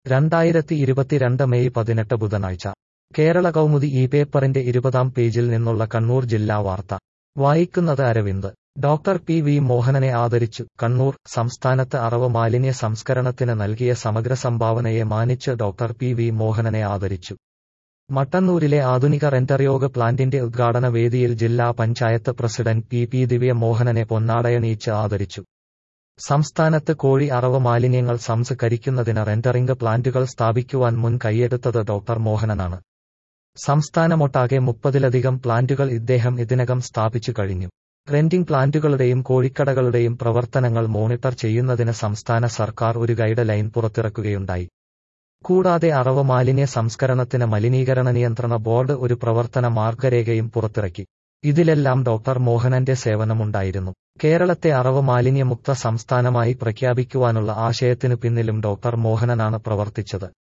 രണ്ടായിരത്തി ഇരുപത്തിരണ്ട് മെയ് പതിനെട്ട് ബുധനാഴ്ച കേരള കൗമുദി ഈ പേപ്പറിന്റെ ഇരുപതാം പേജിൽ നിന്നുള്ള കണ്ണൂർ ജില്ലാ വാർത്ത വായിക്കുന്നത് അരവിന്ദ് ഡോക്ടർ പി വി മോഹനനെ ആദരിച്ചു കണ്ണൂർ സംസ്ഥാനത്ത് അറവ് മാലിന്യ സംസ്കരണത്തിന് നൽകിയ സമഗ്ര സംഭാവനയെ മാനിച്ച് ഡോക്ടർ പി വി മോഹനനെ ആദരിച്ചു മട്ടന്നൂരിലെ ആധുനിക റെന്ററിയോഗ പ്ലാന്റിന്റെ ഉദ്ഘാടന വേദിയിൽ ജില്ലാ panchayat president P P Divya മോഹനനെ പൊന്നാടയണീച്ച് ആദരിച്ചു സംസ്ഥാനത്ത് കോഴി അറവ് മാലിന്യങ്ങൾ സംസ്കരിക്കുന്നതിന് റെന്ററിംഗ് പ്ലാന്റുകൾ സ്ഥാപിക്കുവാൻ മുൻ കൈയെടുത്തത് ഡോക്ടർ മോഹനനാണ് സംസ്ഥാനമൊട്ടാകെ മുപ്പതിലധികം പ്ലാന്റുകൾ ഇദ്ദേഹം ഇതിനകം സ്ഥാപിച്ചു കഴിഞ്ഞു റെന്റിംഗ് പ്ലാന്റുകളുടെയും കോഴിക്കടകളുടെയും പ്രവർത്തനങ്ങൾ മോണിറ്റർ ചെയ്യുന്നതിന് സംസ്ഥാന സർക്കാർ ഒരു ഗൈഡ് ലൈൻ പുറത്തിറക്കുകയുണ്ടായി കൂടാതെ അറവ് മാലിന്യ സംസ്കരണത്തിന് മലിനീകരണ നിയന്ത്രണ ബോർഡ് ഒരു പ്രവർത്തന മാർഗരേഖയും പുറത്തിറക്കി ഇതിലെല്ലാം ഡോക്ടർ മോഹനന്റെ സേവനമുണ്ടായിരുന്നു കേരളത്തെ അറവ് മാലിന്യമുക്ത സംസ്ഥാനമായി പ്രഖ്യാപിക്കുവാനുള്ള ആശയത്തിനു പിന്നിലും ഡോക്ടർ മോഹനനാണ് പ്രവർത്തിച്ചത്